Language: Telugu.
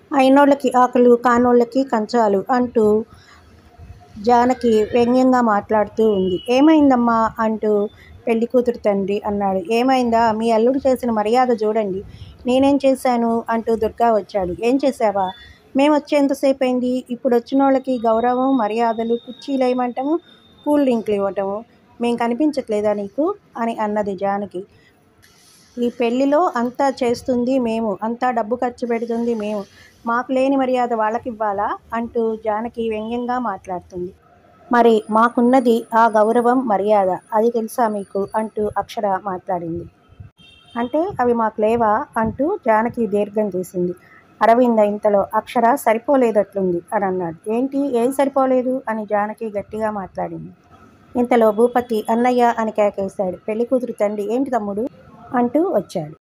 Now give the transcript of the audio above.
అయినోళ్ళకి ఆకులు కానోళ్ళకి కంచాలు అంటూ జానకి వ్యంగ్యంగా మాట్లాడుతూ ఉంది. ఏమైందమ్మా? అంటూ పెళ్ళికూతురు తండ్రి అన్నాడు. ఏమైందా? మీ అల్లుడు చేసిన మర్యాద జూడండి. నేనేం చేశాను? అంటూ దుర్గా వచ్చాడు. ఏం చేశావా? మేమొచ్చి ఎంతసేపయింది? ఇప్పుడొచ్చినోళ్ళకి గౌరవం, మర్యాదలు, కుర్చీలెయ్యమంటము, కూల్ డ్రింకులు ఇవ్వటము మేం కనిపించట్లేదా నీకు? అని అన్నది జానకి. ఈ పెళ్ళిలో అంతా చేస్తుంది మేము. అంతా డబ్బు ఖర్చు పెడుతుంది మేము. మాకు లేని మర్యాద వాళ్ళకివ్వాలా? అంటూ జానకి వ్యంగ్యంగా మాట్లాడుతోంది. మరి మాకున్నది ఆ గౌరవం, మర్యాద. అది తెలుసా మీకు? అంటూ అక్షర మాట్లాడింది. అంటే అవి మాకు లేవా? అంటూ జానకి దీర్ఘం తీసింది. అరవింద ఇంతలో అక్షర సరిపోలేదట్లుంది అనన్నాడు. ఏంటి? ఏం సరిపోలేదు? అని జానకి గట్టిగా మాట్లాడింది. ఇంతలో భూపతి అన్నయ్యా అని కేకేశాడు. పెళ్ళికూతురు తండ్రి ఏంటి తమ్ముడూ? అంటూ వచ్చాడు.